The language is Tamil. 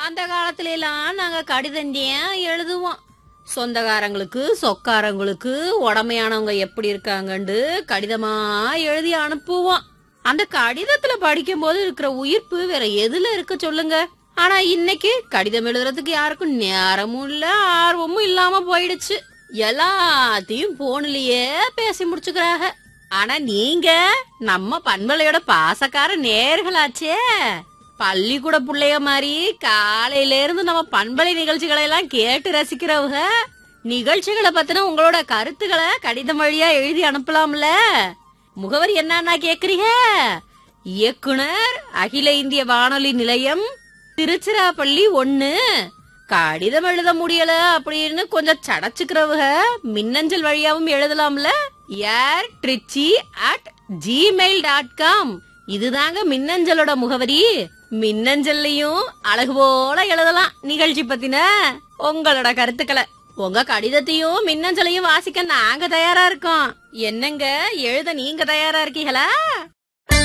அந்த காலத்துல எல்லாம் நாங்க கடிதந்தியம் எழுதுவோம் சொந்தக்காரங்களுக்கு சொக்காரங்களுக்கு உடமையானவங்க எப்படி இருக்காங்கன்னு கடிதமா எழுதி அனுப்புவோம் அந்த கடிதத்துல படிக்கும் போது இருக்கிற உயிர்ப்பு வேற எதுல இருக்க சொல்லுங்க ஆனா இன்னைக்கு கடிதம் எழுதுறதுக்கு யாருக்கும் நேரமும் இல்ல ஆர்வமும் இல்லாம போயிடுச்சு எல்லாத்தையும் போன்லயே பேசி முடிச்சுக்கிறாங்க ஆனா நீங்க நம்ம பண்பலையோட பாசக்கார நேர்களாச்சே பள்ளிக்கூட புள்ளைய மாதிரி காலையில இருந்து நம்ம பண்பலை நிகழ்ச்சிகளை எல்லாம் கேட்டு ரசிக்கிறவங்க நிகழ்ச்சிகளை பத்தின உங்களோட கருத்துக்களை கடிதம் வழியா எழுதி அனுப்பலாம்ல முகவரி என்னன்னா கேக்குறீங்க இயக்குனர் அகில இந்திய வானொலி நிலையம் திருச்சிராப்பள்ளி ஒண்ணு கடிதம் எழுத முடியல அப்படின்னு கொஞ்சம் சடைச்சுக்கிறவங்க மின்னஞ்சல் வழியாவும் எழுதலாம்ல air Trichy at Gmail dot com இதுதாங்க மின்னஞ்சலோட முகவரி மின்னஞ்சல்லையும் அழகு போல எழுதலாம் நிகழ்ச்சி பத்தின உங்களோட கருத்துக்களை உங்க கடிதத்தையும் மின்னஞ்சலையும் வாசிக்க நாங்க தயாரா இருக்கோம் என்னங்க எழுத நீங்க தயாரா இருக்கீங்களா